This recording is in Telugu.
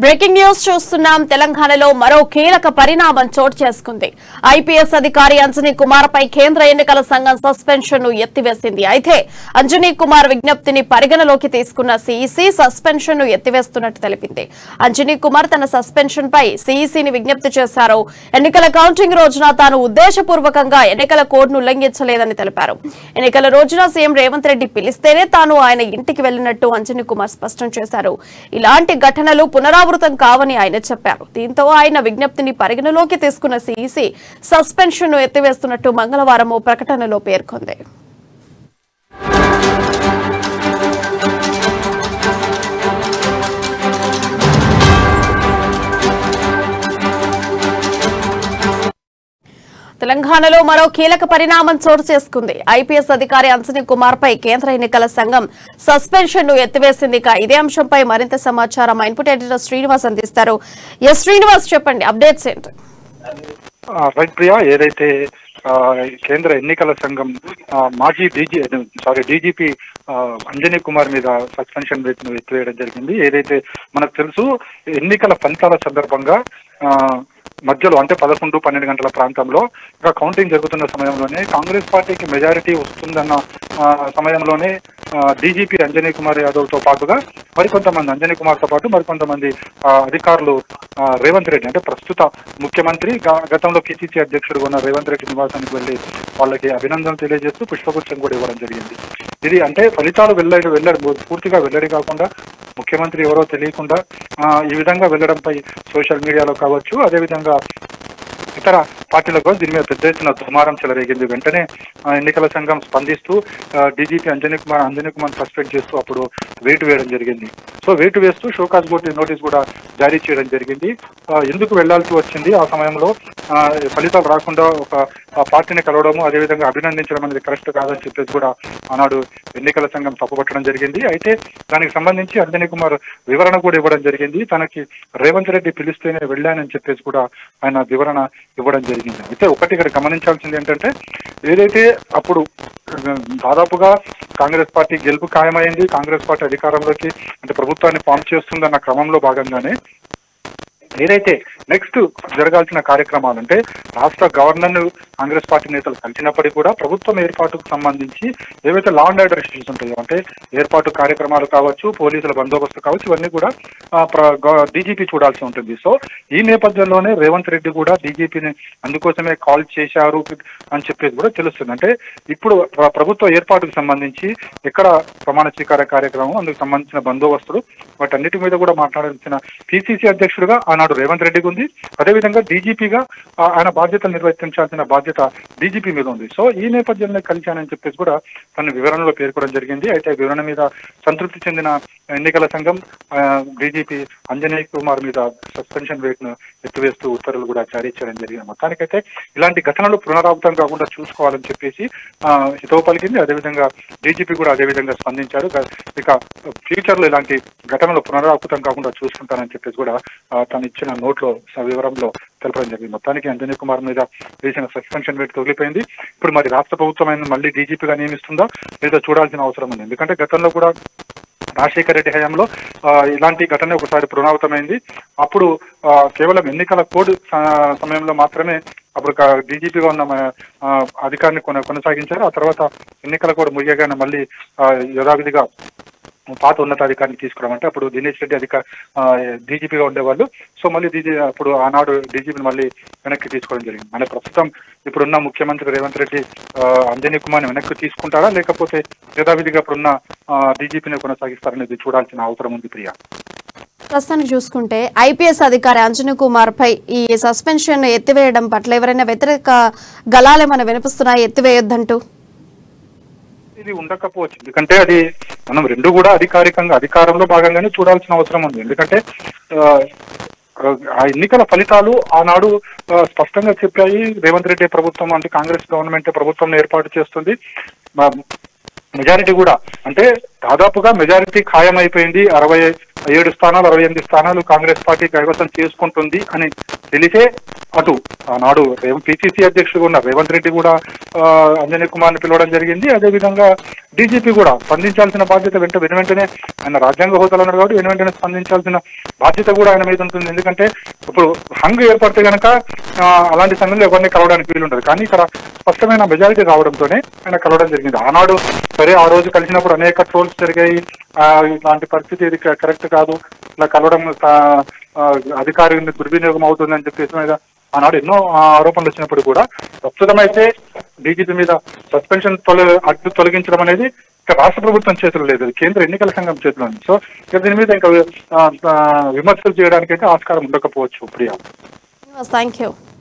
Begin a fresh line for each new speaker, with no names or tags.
బ్రేకింగ్ న్యూస్ చూస్తున్నాం తెలంగాణలో మరో కీలక పరిణామం చోటు చేసుకుంది ఐపీఎస్ అధికారి అంజనీ కుమార్ పై కేంద్ర ఎన్నికల సంఘం సస్పెన్షన్ ను ఎత్తివేసింది అయితే అంజనీ కుమార్ విజ్ఞప్తిని పరిగణలోకి తీసుకున్న సీఈసీ సస్పెన్షన్ ను ఎత్తివేస్తున్నట్టు తెలిపింది అంజనీ కుమార్ తన సస్పెన్షన్ పై సీఈసీని విజ్ఞప్తి చేశారు ఎన్నికల కౌంటింగ్ రోజున తాను ఉద్దేశపూర్వకంగా ఎన్నికల కోడ్ను ఉల్లంఘించలేదని తెలిపారు ఎన్నికల రోజున సీఎం రేవంత్ రెడ్డి పిలిస్తేనే తాను ఆయన ఇంటికి వెళ్లినట్టు అంజనీ కుమార్ స్పష్టం చేశారు ఇలాంటి ఘటనలు పునరావృతం కావని ఆయన చెప్పారు దీంతో ఆయన విజ్ఞప్తిని పరిగణలోకి తీసుకున్న సీఈసీ సస్పెన్షన్ ను ఎత్తివేస్తున్నట్టు మంగళవారం ఓ ప్రకటనలో పేర్కొంది తెలంగాణలో మరో కీలక పరిణామం చోటు చేసుకుంది ఐపీఎస్ అధికారి అంజనీ కుమార్ పై కేంద్ర ఎన్నికల సంఘం సస్పెన్షన్ ను ఎత్తివేసింది ఇక ఇదే అంశంపై మరింత సమాచారం మా ఇన్పుట్ ఎడిటర్ శ్రీనివాస్ అందిస్తారు ఎస్ శ్రీనివాస్ చెప్పండి అప్డేట్స్ ఏంటి
ఆ, రైట్ ప్రియా ఏదైతే ఆ, కేంద్ర ఎన్నికల సంఘం ఆ, మాజీ DG sorry DGP Anjani Kumar మీద సస్పెన్షన్ వేటును ఎత్తివేయడం జరిగింది ఏదైతే మనకు తెలుసు ఎన్నికల ఫలితాల సందర్భంగా ఆ, మధ్యలో అంటే పదకొండు పన్నెండు గంటల ప్రాంతంలో ఇక కౌంటింగ్ జరుగుతున్న సమయంలోనే కాంగ్రెస్ పార్టీకి మెజారిటీ వస్తుందన్న ఆ, సమయంలోనే డీజీపీ అంజనీ కుమార్ యాదవ్ తో పాటుగా మరికొంతమంది అంజనీ కుమార్ తో పాటు మరికొంతమంది ఆ, అధికారులు ఆ, రేవంత్ రెడ్డి అంటే ప్రస్తుత ముఖ్యమంత్రి గ- గతంలో పిసిసి అధ్యక్షుడు ఉన్న రేవంత్ రెడ్డి నివాసానికి వెళ్లి వాళ్ళకి అభినందనలు తెలియజేస్తూ పుష్పగుచ్చం కూడా ఇవ్వడం జరిగింది ఇది అంటే ఫలితాలు వెల్లడి వెల్లడి పూర్తిగా వెల్లడి కాకుండా ముఖ్యమంత్రి ఎవరో తెలియకుండా ఆ, ఈ విధంగా వెళ్లడంపై సోషల్ మీడియాలో కావచ్చు అదేవిధంగా ఇతర పార్టీలకు కూడా దీని మీద పెద్ద ఎత్తున దుమారం చెలరేగింది వెంటనే ఆ, ఎన్నికల సంఘం స్పందిస్తూ డీజీపీ అంజనీ కుమార్ అంజనీ కుమార్ సస్పెండ్ చేస్తూ అప్పుడు వేటు వేయడం జరిగింది సో వేటు వేస్తూ షోకాజ్ నోటీస్ నోటీస్ కూడా జారీ చేయడం జరిగింది ఆ, ఎందుకు వెళ్లాల్సి వచ్చింది ఆ సమయంలో ఆ, ఫలితాలు రాకుండా ఒక ఆ పార్టీని కలవడము అదేవిధంగా అభినందించడం అనేది కరెక్ట్ కాదని చెప్పేసి కూడా ఆనాడు ఎన్నికల సంఘం తప్పుపట్టడం జరిగింది అయితే దానికి సంబంధించి అంజనీ కుమార్ వివరణ కూడా ఇవ్వడం జరిగింది తనకి రేవంత్ రెడ్డి పిలిస్తేనే వెళ్ళానని చెప్పేసి కూడా ఆయన వివరణ ఇవ్వడం జరిగింది అయితే ఒకటి ఇక్కడ గమనించాల్సింది ఏంటంటే ఏదైతే అప్పుడు ఆ, దాదాపుగా కాంగ్రెస్ పార్టీ గెలుపు ఖాయమైంది కాంగ్రెస్ పార్టీ అధికారంలోకి అంటే ప్రభుత్వాన్ని ఫామ్ చేస్తుందన్న క్రమంలో భాగంగానే ఏదైతే నెక్స్ట్ జరగాల్సిన కార్యక్రమాలు అంటే రాష్ట్ర గవర్నర్ కాంగ్రెస్ పార్టీ నేతలు కలిసినప్పటికీ కూడా ప్రభుత్వం ఏర్పాటుకు సంబంధించి ఏవైతే లా అండ్ ఆర్డర్ ఇష్యూస్ ఉంటాయో అంటే ఏర్పాటు కార్యక్రమాలు కావచ్చు పోలీసుల బందోబస్తు కావచ్చు ఇవన్నీ కూడా డీజీపీ చూడాల్సి ఉంటుంది సో ఈ నేపథ్యంలోనే రేవంత్ రెడ్డి కూడా డీజీపీని అందుకోసమే కాల్ చేశారు అని చెప్పేసి కూడా తెలుస్తుంది అంటే ఇప్పుడు ప్ర- ప్రభుత్వ ఏర్పాటుకు సంబంధించి ఎక్కడ ప్రమాణ స్వీకార కార్యక్రమం అందుకు సంబంధించిన బందోబస్తులు వాటన్నిటి మీద కూడా మాట్లాడాల్సిన పిసిసి అధ్యక్షుడిగా ఆనాడు రేవంత్ రెడ్డికి ఉంది అదేవిధంగా డీజీపీగా ఆయన బాధ్యతలు నిర్వర్తించాల్సిన బాధ్యత డీజీపీ మీద ఉంది సో ఈ నేపథ్యంలో కలిశానని చెప్పేసి కూడా తన వివరణలో పేర్కొనడం జరిగింది అయితే ఈ వివరణ మీద సంతృప్తి చెందిన ఎన్నికల సంఘం డీజీపీ అంజనేయ కుమార్ మీద సస్పెన్షన్ వేట్ను ఎత్తివేస్తూ ఉత్తర్వులు కూడా జారీ చేయడం జరిగింది మొత్తానికైతే ఇలాంటి ఘటనలు పునరావృతం కాకుండా చూసుకోవాలని చెప్పేసి ఆ, హితవు పలికింది అదేవిధంగా డీజీపీ కూడా అదేవిధంగా స్పందించారు గ- ఇక ఫ్యూచర్ లో ఇలాంటి ఘటనలు పునరావృతం కాకుండా చూసుకుంటానని చెప్పేసి కూడా ఆ, తను ఇచ్చిన నోట్లో స- వివరంలో తెలపడం జరిగింది మొత్తానికి అంజనీ కుమార్ మీద వేసిన సస్పెన్షన్ వేటు తొలిపోయింది ఇప్పుడు మరి రాష్ట్ర ప్రభుత్వం ఆయన మళ్ళీ డీజీపీగా నియమిస్తుందా లేదా చూడాల్సిన అవసరం ఉంది ఎందుకంటే గతంలో కూడా రాజశేఖర రెడ్డి హయాంలో ఆ, ఇలాంటి ఘటన ఒకసారి పునరావృతమైంది అప్పుడు ఆ, కేవలం ఎన్నికల కోడ్ స- సమయంలో మాత్రమే అప్పుడు డీజీపీగా ఉన్న మ- ఆ, అధికారిని కొన కొనసాగించారు ఆ తర్వాత ఎన్నికల కోడ్ ముగియగానే మళ్ళీ ఆ, యథావిధిగా పాత ఉన్నతాధికారిని తీసుకురామంటే అప్పుడు దినేష్ రెడ్డి అధిక డీజీపీగా ఉండేవాళ్ళు సో మళ్ళీ డీజీ అప్పుడు ఆనాడు డీజీపీని మళ్ళీ వెనక్కి తీసుకోవడం జరిగింది మన ప్రస్తుతం ఇప్పుడున్న ముఖ్యమంత్రి రేవంత్ రెడ్డి ఆ, అంజనీ కుమార్ని వెనక్కి తీసుకుంటారా లేకపోతే యథావిధిగా ఇప్పుడున్న డీజీపీని కొనసాగిస్తారనేది చూడాల్సిన అవసరం ఉంది ప్రియా
ప్రస్తుతానికి చూసుకుంటే ఐపీఎస్ అధికారి అంజనీ కుమార్ పై ఈ సస్పెన్షన్ ఎత్తివేయడం పట్ల ఎవరైనా వ్యతిరేక గలాలేమైనా వినిపిస్తున్నాయి ఎత్తివేయొద్దంటూ
ఇది ఉండకపోవచ్చు ఎందుకంటే అది మనం రెండు కూడా అధికారికంగా అధికారంలో భాగంగానే చూడాల్సిన అవసరం ఉంది ఎందుకంటే ఆ, ఆ ఎన్నికల ఫలితాలు ఆనాడు ఆ, స్పష్టంగా చెప్పాయి రేవంత్ రెడ్డి ప్రభుత్వం అంటే కాంగ్రెస్ గవర్నమెంట్ ప్రభుత్వం ఏర్పాటు చేస్తుంది మా- మెజారిటీ కూడా అంటే దాదాపుగా మెజారిటీ ఖాయమైపోయింది అరవై ఏడు స్థానాలు అరవై ఎనిమిది స్థానాలు కాంగ్రెస్ పార్టీ కైవసం చేసుకుంటుంది అని తెలిసే అటు ఆనాడు పిసిసి అధ్యక్షుడు ఉన్న రేవంత్ రెడ్డి కూడా ఆ, అంజనీ కుమార్ ని పిలవడం జరిగింది అదేవిధంగా డీజీపీ కూడా స్పందించాల్సిన బాధ్యత వెంట వెను వెంటనే ఆయన రాజ్యాంగ హోదాలో ఉన్నాడు కాబట్టి వెను వెంటనే స్పందించాల్సిన బాధ్యత కూడా ఆయన మీద ఉంటుంది ఎందుకంటే ఇప్పుడు హంగ్ ఏర్పడితే గనక ఆ, అలాంటి సమయంలో ఎవరిని కలవడానికి వీలు ఉండదు కానీ ఇక్కడ స్పష్టమైన మెజారిటీ రావడంతోనే ఆయన కలవడం జరిగింది ఆనాడు సరే ఆ రోజు కలిసినప్పుడు అనేక ట్రోల్స్ జరిగాయి ఆ, ఇలాంటి పరిస్థితి ఇది కరెక్ట్ కాదు ఇలా కలవడం ఆ, ఆ, అధికారి దుర్వినియోగం అవుతుందని చెప్పేసి మీద ఆనాడు ఎన్నో ఆ, ఆరోపణలు వచ్చినప్పుడు కూడా ప్రస్తుతం అయితే డీజీపీ మీద సస్పెన్షన్ తొల అడ్డు తొలగించడం అనేది ఇక రాష్ట్ర ప్రభుత్వం చేతులు లేదు అది కేంద్ర ఎన్నికల సంఘం చేతిలో ఉంది సో ఇక దీని మీద ఇంకా ఆ, ఆ, విమర్శలు చేయడానికి అయితే ఆస్కారం ఉండకపోవచ్చు ప్రియా
థ్యాంక్ యూ